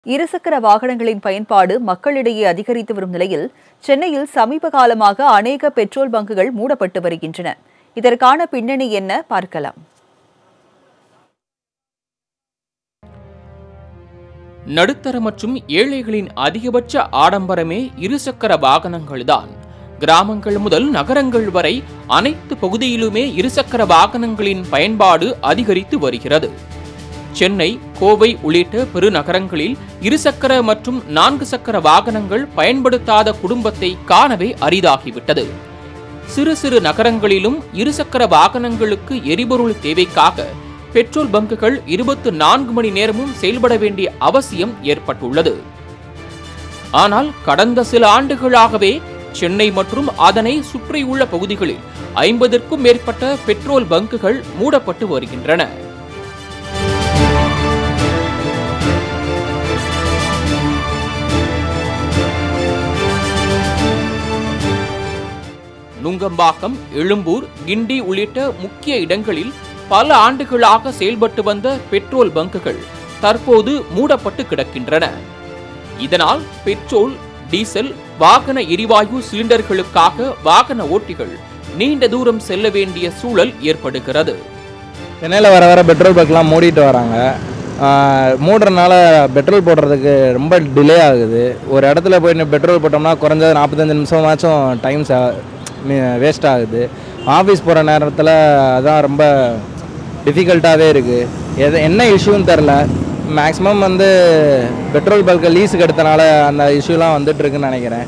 இருசக்கர வாகனங்களின் பயன்பாடு மக்களிடையே அதிகரித்து வரும் நிலையில் சென்னையில் சமீப காலமாக அநேக பெட்ரோல் பங்குகள் மூடப்பட்டு வருகின்றன இதற்கான பின்னணி என்ன பார்க்கலாம் நடுத்தர மற்றும் ஏழைகளின் அதிகபட்ச ஆடம்பரமே இருசக்கர வாகனங்கள்தான் கிராமங்கள் முதல் நகரங்கள் வரை அனைத்து பகுதியிலுமே இருசக்கர வாகனங்களின் பயன்பாடு அதிகரித்து வருகிறது சென்னை கோவை உள்ளிட்ட பெருநகரங்களில் இருசக்கர மற்றும் நான்கு சக்கர வாகனங்கள் பயன்படுத்தாத குடும்பத்தை காணவே அரிதாகிவிட்டது சிறு சிறு நகரங்களிலும் இருசக்கர வாகனங்களுக்கு எரிபொருள் தேவைக்காக பெட்ரோல் பங்குகள் இருபத்து நான்கு மணி நேரமும் செயல்பட வேண்டிய அவசியம் ஏற்பட்டுள்ளது ஆனால் கடந்த சில ஆண்டுகளாகவே சென்னை மற்றும் அதனை சுற்றியுள்ள பகுதிகளில் ஐம்பதற்கும் மேற்பட்ட பெட்ரோல் பங்குகள் மூடப்பட்டு வருகின்றன நுங்கம்பாக்கம் எழும்பூர் கிண்டி உள்ளிட்ட முக்கிய இடங்களில் பல ஆண்டுகளாக செயல்பட்டு வந்த பெட்ரோல் பங்குகள் தற்போது மூடப்பட்டு கிடக்கின்றன இதனால் பெட்ரோல் டீசல் வாகன எரிவாயு சிலிண்டர்களுக்காக வாகன ஓட்டிகள் நீண்ட தூரம் செல்ல வேண்டிய சூழல் ஏற்படுகிறது சென்னையில் வர வர பெட்ரோல் பங்க்லாம் மூடிட்டு வராங்க ஆஹ் மூடுறதுனால பெட்ரோல் போடுறதுக்கு ரொம்ப டிலே ஆகுது ஒரு இடத்துல போய் பெட்ரோல் போட்டோம்னா குறைஞ்சது நாற்பத்தஞ்சு நிமிஷமாச்சும் டைம் வேஸ்ட் ஆகுது ஆஃபீஸ் போகிற நேரத்தில் அதான் ரொம்ப டிஃபிகல்ட்டாகவே இருக்குது எது என்ன இஷ்யூன்னு தெரில மேக்ஸிமம் வந்து பெட்ரோல் பல்க்கு லீஸுக்கு எடுத்தனால அந்த இஷ்யூலாம் வந்துட்டுருக்குன்னு நினைக்கிறேன்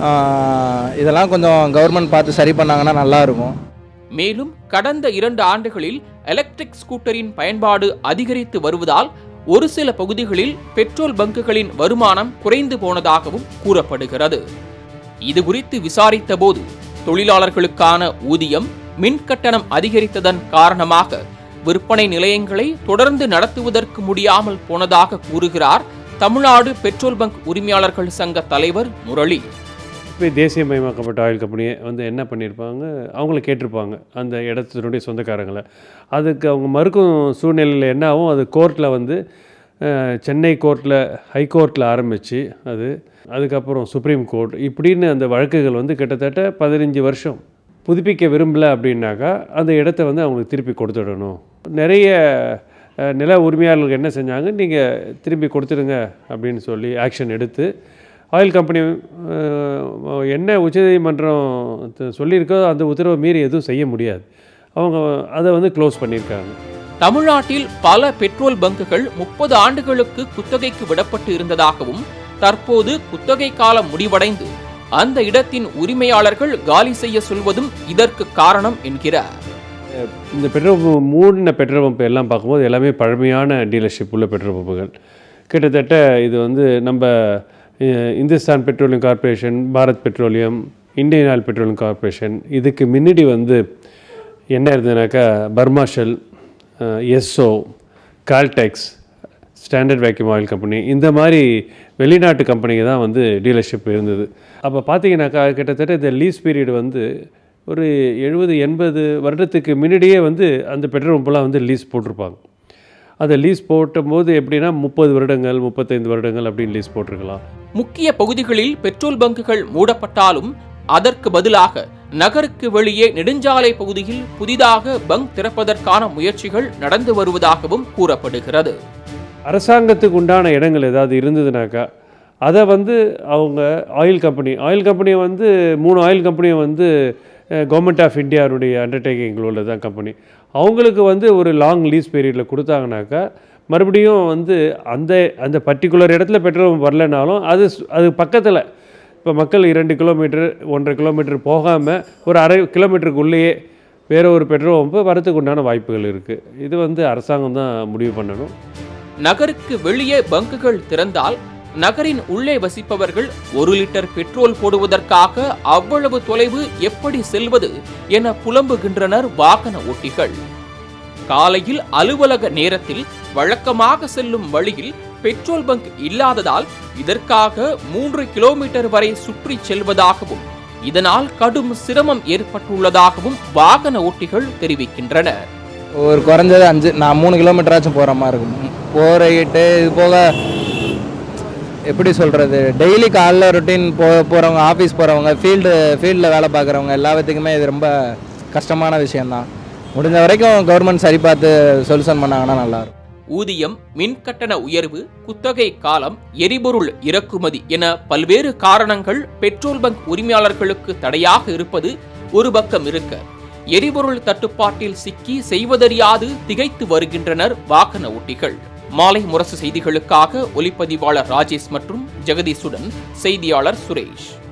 ஆஹ் இதெல்லாம் கொஞ்சம் கவர்மெண்ட் பார்த்து சரி பண்ணாங்கன்னா நல்லாயிருக்கும் மேலும் கடந்த இரண்டு ஆண்டுகளில் எலக்ட்ரிக் ஸ்கூட்டரின் பயன்பாடு அதிகரித்து வருவதால் ஒரு சில பகுதிகளில் பெட்ரோல் பங்குகளின் வருமானம் குறைந்து போனதாகவும் கூறப்படுகிறது இது குறித்து விசாரித்த போது தொழிலாளர்களுக்கான ஊதியம் மின் கட்டணம் அதிகரித்ததன் காரணமாக விற்பனை நிலையங்களை தொடர்ந்து நடத்துவதற்கு முடியாமல் போனதாக கூறுகிறார் தமிழ்நாடு பெட்ரோல் பங்க் உரிமையாளர்கள் சங்க தலைவர் முரளி இப்போ தேசியமயமாக்கப்பட்ட ஆயில் கம்பெனியை வந்து என்ன பண்ணியிருப்பாங்க அவங்கள கேட்டிருப்பாங்க அந்த இடத்தினுடைய சொந்தக்காரங்களை அதுக்கு அவங்க மறுக்கும் சூழ்நிலையில் என்ன ஆகும் அது கோர்ட்டில் வந்து அஹ், சென்னை கோர்ட்டில் ஹைகோர்ட்டில் ஆரம்பித்து அது அதுக்கப்புறம் சுப்ரீம் கோர்ட் இப்படின்னு அந்த வழக்குகள் வந்து கிட்டத்தட்ட பதினஞ்சு வருஷம் புதுப்பிக்க விரும்பலை அப்படின்னாக்கா அந்த இடத்த வந்து அவங்களுக்கு திருப்பி கொடுத்துடணும் நிறைய அஹ், நில உரிமையாளர்களுக்கு என்ன செஞ்சாங்க நீங்கள் திரும்பி கொடுத்துடுங்க அப்படின்னு சொல்லி ஆக்ஷன் எடுத்து ஆயில் கம்பெனி அஹ், என்ன உச்சநீதிமன்றம் த- சொல்லியிருக்கோ அந்த உத்தரவை மீறி எதுவும் செய்ய முடியாது அவங்க அதை வந்து க்ளோஸ் பண்ணியிருக்காங்க தமிழ்நாட்டில் பல பெட்ரோல் பங்குகள் முப்பது ஆண்டுகளுக்கு குத்தகைக்கு விடப்பட்டு இருந்ததாகவும் தற்போது குத்தகை காலம் முடிவடைந்து அந்த இடத்தின் உரிமையாளர்கள் காலி செய்ய சொல்வதும் இதற்கு காரணம் என்கிறார் இந்த பெட்ரோல் பம்பு மூடின பெட்ரோல் பம்ப் எல்லாம் பார்க்கும்போது எல்லாமே பழமையான டீலர்ஷிப் உள்ள பெட்ரோல் பம்புகள் கிட்டத்தட்ட இது வந்து நம்ம அஹ், Hindustan petroleum corporation Bharat petroleum Indian oil petroleum corporation இதுக்கு முன்னாடி வந்து என்ன இருந்ததுனாக்கா Burmah Shell Esso Caltex Standard Vacuum oil company இந்த மாதிரி வெளிநாட்டு கம்பெனிங்க தான் வந்து டீலர்ஷிப் இருந்தது அப்போ பார்த்தீங்கன்னாக்கா கிட்டத்தட்ட இந்த லீஸ் பீரியட் வந்து ஒரு எழுபது எண்பது வருடத்துக்கு முன்னாடியே வந்து அந்த பெட்ரோல் பம்பெல்லாம் வந்து லீஸ் போட்டிருப்பாங்க அதை லீஸ் போட்டும்போது எப்படின்னா முப்பது வருடங்கள் முப்பத்தைந்து வருடங்கள் அப்படின்னு லீஸ் போட்டிருக்கலாம் முக்கிய பகுதிகளில் பெட்ரோல் பங்குகள் மூடப்பட்டாலும் அதற்கு பதிலாக நகருக்கு வெளியே நெடுஞ்சாலை பகுதியில் புதிதாக பங்க் திறப்பதற்கான முயற்சிகள் நடந்து வருவதாகவும் கூறப்படுகிறது அரசாங்கத்துக்கு உண்டான இடங்கள் ஏதாவது இருந்ததுனாக்கா அதை வந்து அவங்க ஆயில் கம்பெனி ஆயில் கம்பெனியை வந்து மூணு ஆயில் கம்பெனியை வந்து கவர்மெண்ட் ஆஃப் இந்தியாவுடைய அண்டர்டேக்கிங்கில் உள்ளதான் கம்பெனி அவங்களுக்கு வந்து ஒரு லாங் லீஸ் பீரியடில் கொடுத்தாங்கனாக்கா மறுபடியும் வந்து அந்த அந்த பர்டிகுலர் இடத்துல பெட்ரோல் வரலைனாலும் அது சு- அது பக்கத்தில் இப்போ மக்கள் இரண்டு கிலோமீட்டர் ஒன்றரை கிலோமீட்டர் போகாமல் ஒரு அரை கிலோமீட்டருக்குள்ளேயே வேறு ஒரு பெட்ரோல் பம்பு வரத்துக்கு உண்டான வாய்ப்புகள் இருக்குது இது வந்து அரசாங்கம் தான் முடிவு பண்ணணும் நகருக்கு வெளியே பங்குகள் திறந்தால் நகரின் உள்ளே வசிப்பவர்கள் ஒரு லிட்டர் பெட்ரோல் போடுவதற்காக அவ்வளவு தொலைவு எப்படி செல்வது என புலம்புகின்றனர் வாகன ஓட்டிகள் காலையில் அலுவலக நேரத்தில் வழக்கமாக செல்லும் வழியில் பெட்ரோல் பங்க் இல்லாததால் இதற்காக மூன்று கிலோமீட்டர் வரை சுற்றி செல்வதாகவும் இதனால் கடும் சிரமம் ஏற்பட்டுள்ளதாகவும் வாகன ஓட்டிகள் தெரிவிக்கின்றனர் ஒரு குறைஞ்சது அஞ்சு நான் மூணு கிலோமீட்டராச்சும் போகிற மாதிரி இருக்கும் போகிட்டு இது போக எப்படி சொல்கிறது டெய்லி காலைல ரொட்டீன் போ போகிறவங்க ஆஃபீஸ் போகிறவங்க ஃபீல்டு ஃபீல்டில் வேலை பார்க்குறவங்க எல்லாத்துக்குமே இது ரொம்ப கஷ்டமான விஷயந்தான் முடிஞ்ச வரைக்கும் கவர்மெண்ட் சரி பார்த்து சொல்யூஷன் பண்ணாங்கன்னா நல்லாயிருக்கும் ஊதியம் மின் கட்டண உயர்வு குத்தகை காலம் எரிபொருள் இறக்குமதி என பல்வேறு காரணங்கள் பெட்ரோல் பங்க் உரிமையாளர்களுக்கு தடையாக இருப்பது ஒரு பக்கம் இருக்க எரிபொருள் தட்டுப்பாட்டில் சிக்கி செய்வதறியாது திகைத்து வருகின்றனர் வாகன ஓட்டிகள் மாலை முரசு செய்திகளுக்காக ஒலிப்பதிவாளர் ராஜேஷ் மற்றும் ஜெகதீஷுடன் செய்தியாளர் சுரேஷ்